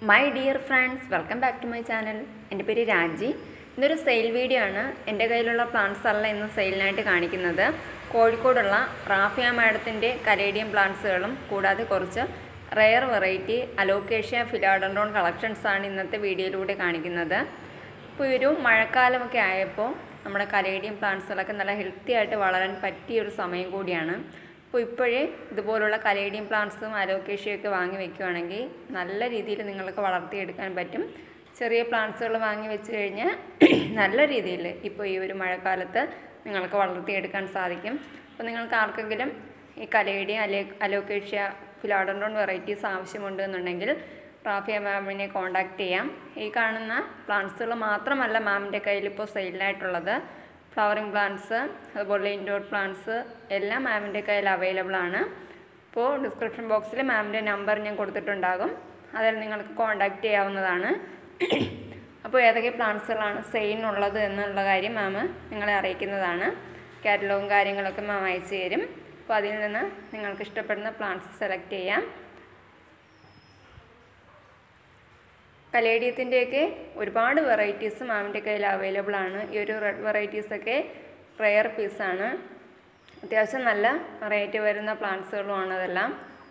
my dear friends welcome back to my channel എൻ്റെ പേര് രാജി ഇന്നൊരു സെയിൽ വീഡിയോ ആണ് എൻ്റെ കയ്യിലുള്ള പ്ലാന്റ്സ് അല്ല ഇന്ന് സെയിലിനായിട്ട് കാണിക്കുന്നത് കോഴിക്കോടുള്ള റാഫിയ മാഡത്തിൻ്റെ കലേഡിയം പ്ലാന്റ്സുകളും കൂടാതെ കുറച്ച് rare variety alocasia philodendron collections ആണ് ഇന്നത്തെ വീഡിയോയിലൂടെ കാണിക്കുന്നത് ഇപ്പോൾ ഒരു മഴക്കാലമൊക്കെ ആയപ്പോൾ നമ്മുടെ കലേഡിയം പ്ലാന്റ്സുകളൊക്കെ നല്ല ഹെൽത്തി ആയിട്ട് വളരാൻ പറ്റിയ ഒരു സമയം കൂടിയാണ് അപ്പോൾ ഇപ്പോഴേ ഇതുപോലുള്ള കലേഡിയം പ്ലാന്റ്സും അലോക്കേഷ്യയൊക്കെ വാങ്ങി വെക്കുകയാണെങ്കിൽ നല്ല രീതിയിൽ നിങ്ങൾക്ക് വളർത്തിയെടുക്കാൻ പറ്റും ചെറിയ പ്ലാന്റ്സുകൾ വാങ്ങി വെച്ച് കഴിഞ്ഞാൽ നല്ല രീതിയിൽ ഇപ്പോൾ ഈ ഒരു മഴക്കാലത്ത് നിങ്ങൾക്ക് വളർത്തിയെടുക്കാൻ സാധിക്കും അപ്പോൾ നിങ്ങൾക്ക് ആർക്കെങ്കിലും ഈ കലേഡിയം അലേ അലോക്കേഷ്യ ഫിലാഡൻഡോൺ വെറൈറ്റീസ് ആവശ്യമുണ്ട് എന്നുണ്ടെങ്കിൽ റാഫിയ മാമിനെ കോൺടാക്റ്റ് ചെയ്യാം ഈ കാണുന്ന പ്ലാന്റ്സുകൾ മാത്രമല്ല മാമിൻ്റെ കയ്യിൽ ഇപ്പോൾ സെയിലായിട്ടുള്ളത് ഫ്ലവറിങ് പ്ലാന്റ്സ് അതുപോലെ ഇൻഡോർ പ്ലാന്റ്സ് എല്ലാം മാമിൻ്റെ കയ്യിൽ അവൈലബിൾ ആണ് ഇപ്പോൾ ഡിസ്ക്രിപ്ഷൻ ബോക്സിൽ മാമിൻ്റെ നമ്പർ ഞാൻ കൊടുത്തിട്ടുണ്ടാകും അതിൽ നിങ്ങൾക്ക് കോൺടാക്റ്റ് ചെയ്യാവുന്നതാണ് അപ്പോൾ ഏതൊക്കെ പ്ലാന്റ്സുകളാണ് സെയിലിനുള്ളത് എന്നുള്ള കാര്യം മാം നിങ്ങളെ അറിയിക്കുന്നതാണ് കാറ്റലോഗും കാര്യങ്ങളൊക്കെ മാം അയച്ചു തരും അപ്പോൾ അതിൽ നിന്ന് നിങ്ങൾക്ക് ഇഷ്ടപ്പെടുന്ന പ്ലാന്റ്സ് സെലക്ട് ചെയ്യാം കലേഡിയത്തിൻ്റെയൊക്കെ ഒരുപാട് വെറൈറ്റീസ് മാമിൻ്റെ കയ്യിൽ അവൈലബിൾ ആണ് ഈ ഒരു റെഡ് വെറൈറ്റീസൊക്കെ റെയർ പീസാണ് അത്യാവശ്യം നല്ല റേറ്റ് വരുന്ന പ്ലാന്റ്സുകളുമാണ് അതെല്ലാം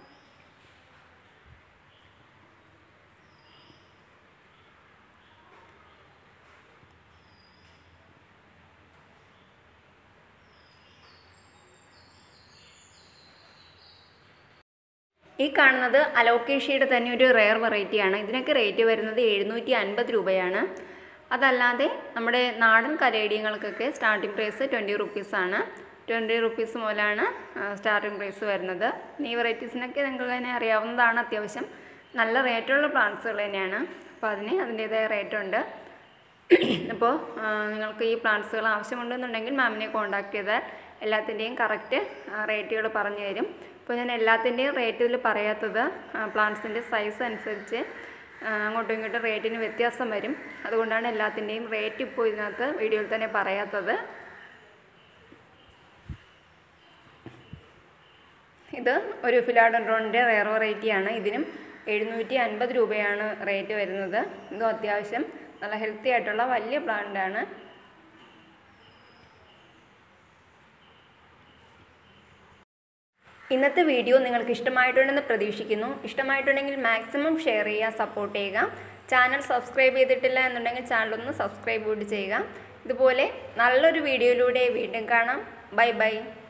ഈ കാണുന്നത് അലോക്കേഷ്യയുടെ തന്നെ ഒരു റെയർ വെറൈറ്റിയാണ് ഇതിനൊക്കെ റേറ്റ് വരുന്നത് എഴുന്നൂറ്റി അൻപത് രൂപയാണ് അതല്ലാതെ നമ്മുടെ നാടൻ കലേഡിയങ്ങൾക്കൊക്കെ സ്റ്റാർട്ടിംഗ് പ്രൈസ് ട്വൻറ്റി റുപ്പീസാണ് ട്വൻറ്റി റുപ്പീസ് മുതലാണ് സ്റ്റാർട്ടിംഗ് പ്രൈസ് വരുന്നത് ഈ വെറൈറ്റീസിനൊക്കെ നിങ്ങൾക്ക് തന്നെ അറിയാവുന്നതാണ് അത്യാവശ്യം നല്ല റേറ്റുള്ള പ്ലാന്റ്സുകൾ തന്നെയാണ് അപ്പോൾ അതിന് അതിൻ്റേതായ റേറ്റുണ്ട് അപ്പോൾ നിങ്ങൾക്ക് ഈ പ്ലാന്റ്സുകൾ ആവശ്യമുണ്ടെന്നുണ്ടെങ്കിൽ മാമിനെ കോൺടാക്ട് ചെയ്താൽ എല്ലാത്തിൻ്റെയും കറക്റ്റ് റേറ്റുകൾ പറഞ്ഞു തരും ഇപ്പോൾ ഞാൻ എല്ലാത്തിൻ്റെയും റേറ്റ് ഇതിൽ പറയാത്തത് പ്ലാന്റ്സിൻ്റെ സൈസ് അനുസരിച്ച് അങ്ങോട്ടും ഇങ്ങോട്ടും റേറ്റിന് വ്യത്യാസം വരും അതുകൊണ്ടാണ് എല്ലാത്തിൻ്റെയും റേറ്റ് ഇപ്പോൾ ഇതിനകത്ത് വീഡിയോയിൽ തന്നെ പറയാത്തത് ഇത് ഒരു ഫിലാഡൻഡ്രോണിൻ്റെ റെയർ വെറൈറ്റിയാണ് ഇതിനും എഴുന്നൂറ്റി അൻപത് രൂപയാണ് റേറ്റ് വരുന്നത് ഇതും അത്യാവശ്യം നല്ല ഹെൽത്തി ആയിട്ടുള്ള വലിയ പ്ലാന്റാണ് ഇന്നത്തെ വീഡിയോ നിങ്ങൾക്ക് ഇഷ്ടമായിട്ടുണ്ടെന്ന് പ്രതീക്ഷിക്കുന്നു ഇഷ്ടമായിട്ടുണ്ടെങ്കിൽ മാക്സിമം ഷെയർ ചെയ്യുക സപ്പോർട്ട് ചെയ്യുക ചാനൽ സബ്സ്ക്രൈബ് ചെയ്തിട്ടില്ല എന്നുണ്ടെങ്കിൽ ചാനൽ ഒന്ന് സബ്സ്ക്രൈബ് കൂടി ചെയ്യുക ഇതുപോലെ നല്ലൊരു വീഡിയോയിലൂടെ വീണ്ടും കാണാം ബൈ ബൈ